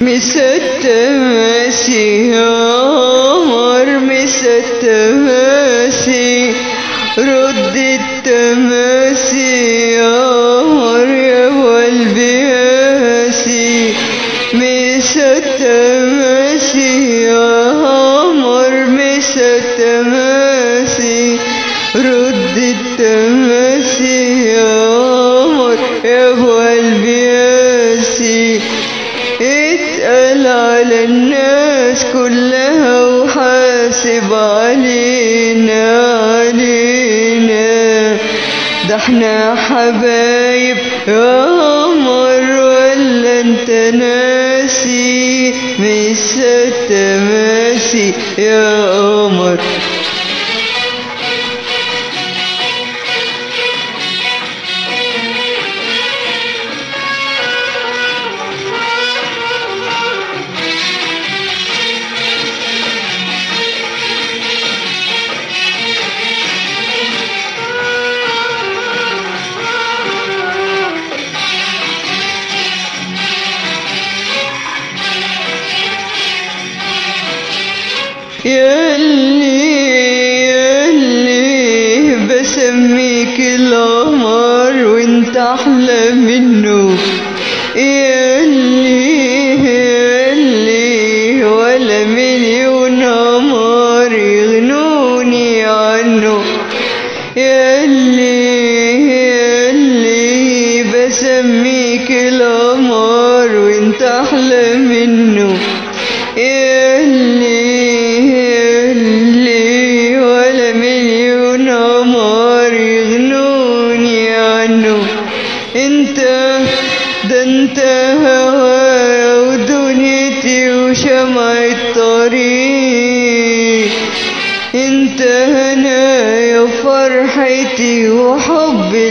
مستمسي يا قمر مستمسي رد التماسي يا قمر يا قلبي قاسي مستمسي يا قمر مستمسي رد التماسي يا قمر يا قلبي قاسي اتقل على الناس كلها وحاسب علينا علينا ده احنا حبايب يا قمر ولا انت ناسي مش تماسي يا قمر ياللي ياللي بسميك القمر وانت احلى منه ياللي ياللي ولا مليون قمر يغنوني عنه ياللي ياللي بسميك القمر وانت احلى منه ياللي ياللي ولا مليون قمر يغنوني عنه انت ده انت هوايا ودنيتي وشمع الطريق انت هنايا فرحتي وحبي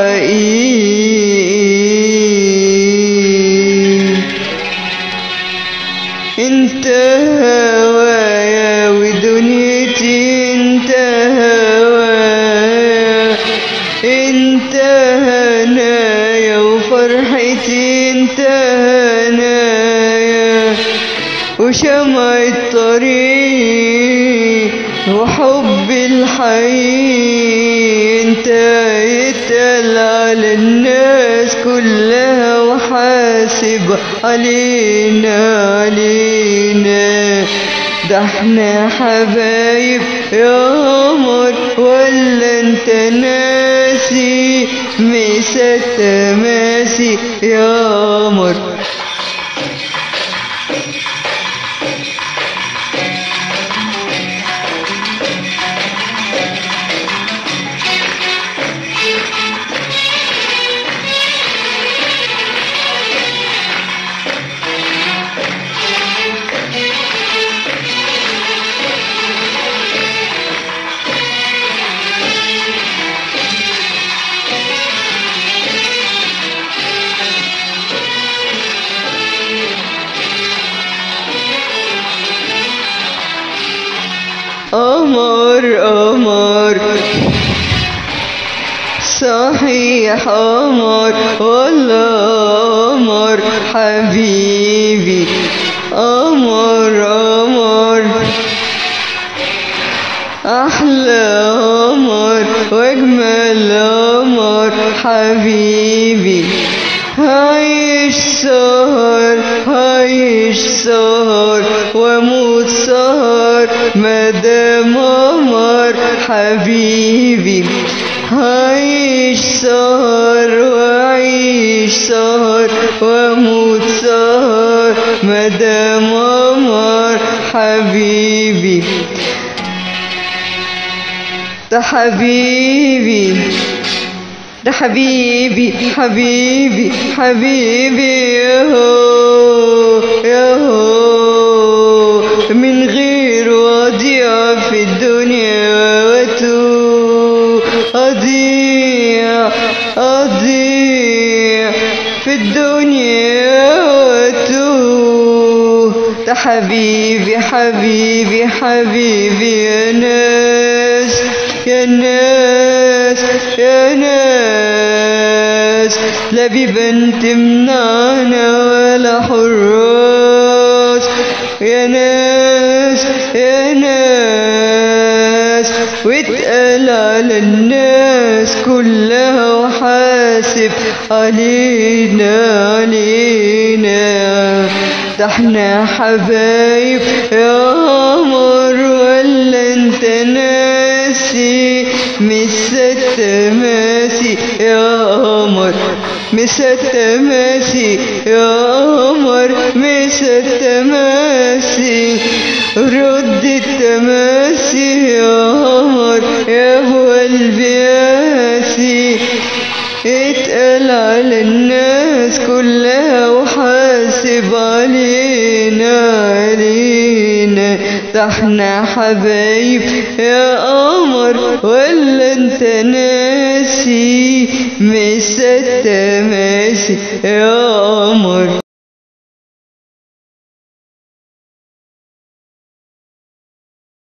الحقيقي انت هوايا ودنيتي انت هوايا انت هنايا وفرحتي انت هنايا وشمع الطريق وحب الحي انت يتقل على الناس كلها وحاسب علينا علينا ده احنا حبايب يا قمر ولا انت ناسي مسا تماسي يا قمر قمر قمر صحيح قمر والله قمر حبيبي قمر قمر أحلى قمر وأجمل قمر حبيبي عايش سهر عايش سهر واموت سهر مدام قمر حبيبي عايش سهر وعيش سهر واموت سهر مدام قمر حبيبي ده حبيبي ده حبيبي حبيبي حبيبي ياهو ياهو من غير وضيع في الدنيا وتو أضيع أضيع في الدنيا وتو ده حبيبي حبيبي حبيبي يا ناس يا ناس يا ناس لا ببنت منعنا ولا حرام يا ناس يا ناس واتقال على الناس كلها وحاسب علينا علينا ده احنا حبايب يا قمر ولا انت ناسي مسات ماسي يا قمر مسات ماسي يا قمر مسات ماسي رد التماسي يا قمر يا ابو قلبي ياسي اتقل على الناس كلها وحاسب علينا علينا ده احنا حبايب يا قمر ولا انت ناسي مسات ماسي يا قمر